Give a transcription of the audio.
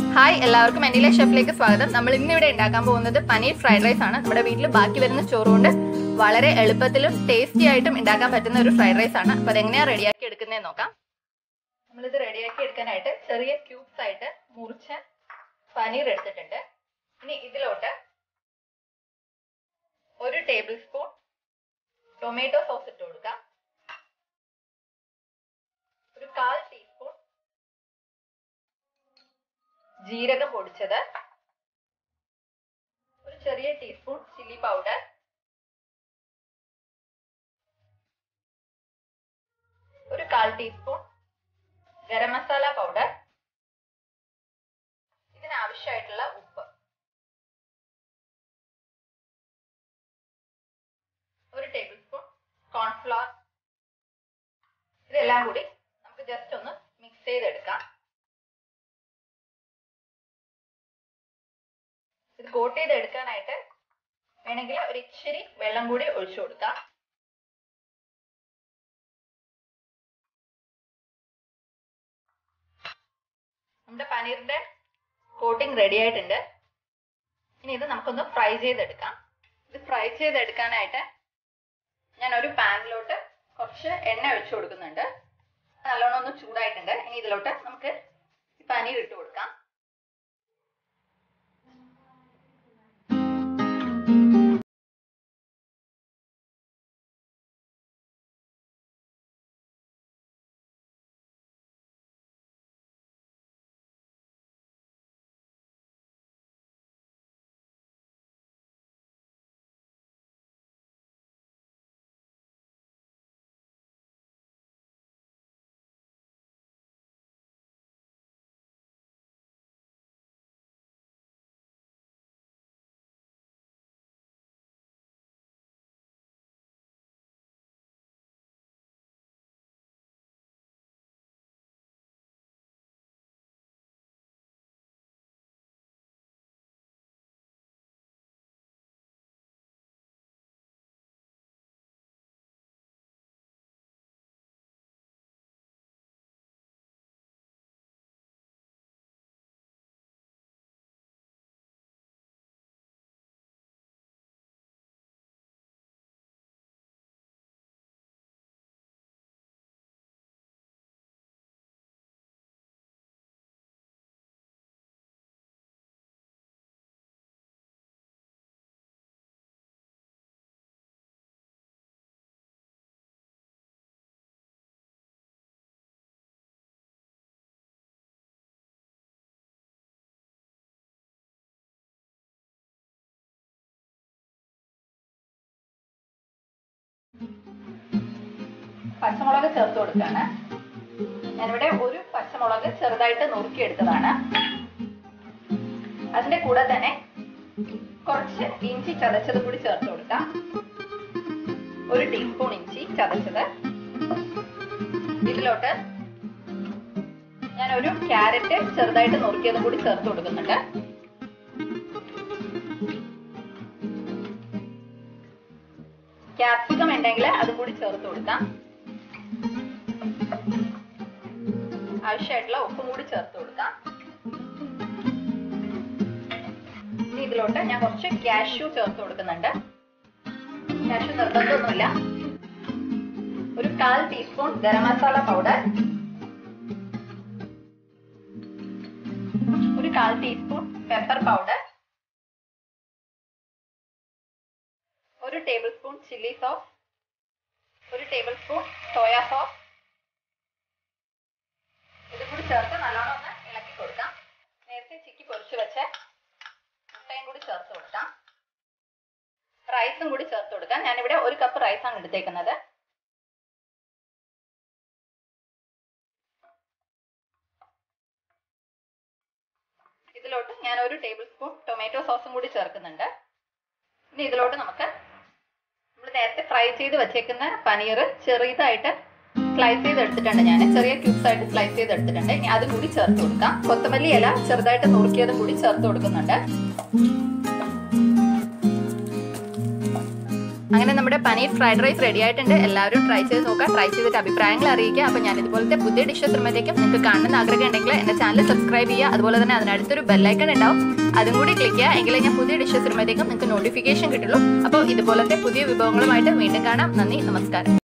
hi എല്ലാവർക്കും എനിലെ ഷെഫിലേക്ക് സ്വാഗതം നമ്മൾ ഇന്ന് ഇവിടെ ഉണ്ടാക്കാൻ പോകുന്നത് പനീർ ഫ്രൈഡ് റൈസ് ആണ് നമ്മുടെ വീട്ടിൽ ബാക്കി വരുന്ന ചോറ് കൊണ്ട് വളരെ എളുപ്പത്തിലും ടേസ്റ്റി ആയിട്ടും ഉണ്ടാക്കാൻ പറ്റുന്ന ഒരു ഫ്രൈഡ് റൈസ് ആണ് അപ്പൊ അതെങ്ങനെയാണ് റെഡിയാക്കി എടുക്കുന്നതെന്ന് നോക്കാം നമ്മളിത് റെഡിയാക്കി എടുക്കാനായിട്ട് ചെറിയ ക്യൂബ്സ് ആയിട്ട് മുറിച്ച പനീർ എടുത്തിട്ടുണ്ട് ഇനി ഇതിലോട്ട് ഒരു ടേബിൾ സ്പൂൺ ടൊമാറ്റോ സോസ് ഇട്ട് കൊടുക്കാം ഒരു കാൽ ടീസ്പൂൺ ജീരകം പൊടിച്ചത് ഒരു ചെറിയ ടീസ്പൂൺ ചില്ലി പൗഡർ ഒരു കാൽ ടീസ്പൂൺ ഗരം മസാല പൗഡർ ഇതിനാവശ്യമായിട്ടുള്ള ഉപ്പ് ഒരു ടേബിൾ സ്പൂൺ കോൺഫ്ലവർ ഇതെല്ലാം കൂടി നമുക്ക് ജസ്റ്റ് ഒന്ന് മിക്സ് ചെയ്തെടുക്കാം ഇത് കോട്ട് ചെയ്ത് എടുക്കാനായിട്ട് വേണമെങ്കിൽ ഒരു ഇച്ചിരി വെള്ളം കൂടി ഒഴിച്ചു കൊടുക്കാം നമ്മുടെ പനീറിന്റെ കോട്ടിംഗ് റെഡി ആയിട്ടുണ്ട് ഇനി ഇത് നമുക്കൊന്ന് ഫ്രൈ ചെയ്തെടുക്കാം ഇത് ഫ്രൈ ചെയ്തെടുക്കാനായിട്ട് ഞാൻ ഒരു പാനിലോട്ട് കുറച്ച് എണ്ണ ഒഴിച്ചു കൊടുക്കുന്നുണ്ട് നല്ലോണം ഒന്ന് ചൂടായിട്ടുണ്ട് ഇനി ഇതിലോട്ട് നമുക്ക് ഈ പനീർ ഇട്ട് കൊടുക്കാം പച്ചമുളക് ചേർത്ത് കൊടുക്കുകയാണ് ഞാനിവിടെ ഒരു പച്ചമുളക് ചെറുതായിട്ട് നുറുക്കിയെടുത്തതാണ് അതിന്റെ കൂടെ തന്നെ കുറച്ച് ഇഞ്ചി ചതച്ചത് കൂടി ചേർത്ത് കൊടുക്കാം ഒരു ടീസ്പൂൺ ഇഞ്ചി ചതച്ചത് ഇതിലോട്ട് ഞാൻ ഒരു ക്യാരറ്റ് ചെറുതായിട്ട് നുറുക്കിയതും കൂടി ചേർത്ത് കൊടുക്കുന്നുണ്ട് ക്യാപ്സിക്കം ഉണ്ടെങ്കിൽ അതും കൂടി ചേർത്ത് കൊടുക്കാം ആവശ്യമായിട്ടുള്ള ഉപ്പും കൂടി ചേർത്ത് കൊടുക്കാം ഇനി ഇതിലോട്ട് ഞാൻ കുറച്ച് കാഷ്യൂ ചേർത്ത് കൊടുക്കുന്നുണ്ട് കാഷ്യൂ നിർബന്ധമൊന്നുമില്ല ഒരു കാൽ ടീസ്പൂൺ ഗരം മസാല പൗഡർ ഒരു കാൽ ടീസ്പൂൺ പെപ്പർ പൗഡർ ഒരു ടേബിൾ സ്പൂൺ ചില്ലി സോസ് ഒരു ടേബിൾ സ്പൂൺ സോയ സോസ് ഇത് കൂടി ചേർത്ത് നല്ലോണം ഒന്ന് ഇളക്കി കൊടുക്കാം നേരത്തെ ചിക്കി പൊരിച്ചു വെച്ച മുട്ടയും കൂടി ചേർത്ത് കൊടുക്കാം റൈസും കൂടി ചേർത്ത് കൊടുക്കാം ഞാനിവിടെ ഒരു കപ്പ് റൈസാണ് എടുത്തേക്കുന്നത് ഇതിലോട്ട് ഞാൻ ഒരു ടേബിൾ സ്പൂൺ ടൊമാറ്റോ സോസും കൂടി ചേർക്കുന്നുണ്ട് ഇനി ഇതിലോട്ട് നമുക്ക് നമ്മൾ നേരത്തെ ഫ്രൈ ചെയ്ത് വെച്ചേക്കുന്ന പനീർ ചെറുതായിട്ട് സ്ലൈസ് ചെയ്ത് എടുത്തിട്ടുണ്ട് ഞാൻ ചെറിയ ക്യൂബ്സ് ആയിട്ട് സ്ലൈസ് ചെയ്ത് എടുത്തിട്ടുണ്ട് ഇനി അതും കൂടി ചേർത്ത് കൊടുക്കാം കൊത്തമല്ലി ഇല ചെറുതായിട്ട് നുറുക്കിയതും കൂടി ചേർത്ത് കൊടുക്കുന്നുണ്ട് അങ്ങനെ നമ്മുടെ പനീർ ഫ്രൈഡ് റൈസ് റെഡി ആയിട്ടുണ്ട് എല്ലാവരും ട്രൈ ചെയ്ത് നോക്കുക ട്രൈ ചെയ്തിട്ട് അഭിപ്രായങ്ങൾ അറിയിക്കുക അപ്പോൾ ഞാൻ ഇതുപോലത്തെ പുതിയ ഡിഷസ് വരുമ്പോഴത്തേക്കും നിങ്ങൾക്ക് കാണുന്ന ആഗ്രഹം ഉണ്ടെങ്കിൽ എൻ്റെ ചാനൽ സബ്സ്ക്രൈബ് ചെയ്യുക അതുപോലെ തന്നെ അതിനടുത്തൊരു ബെല്ലൈക്കൺ ഉണ്ടാവും അതും കൂടി ക്ലിക്ക് ചെയ്യുക എങ്കിലേ ഞാൻ പുതിയ ഡിഷസ് വരുമ്പോഴത്തേക്കും നിങ്ങൾക്ക് നോട്ടിഫിക്കേഷൻ കിട്ടുള്ളൂ അപ്പോൾ ഇതുപോലത്തെ പുതിയ വിഭവങ്ങളുമായിട്ട് വീണ്ടും കാണാം നന്ദി നമസ്കാരം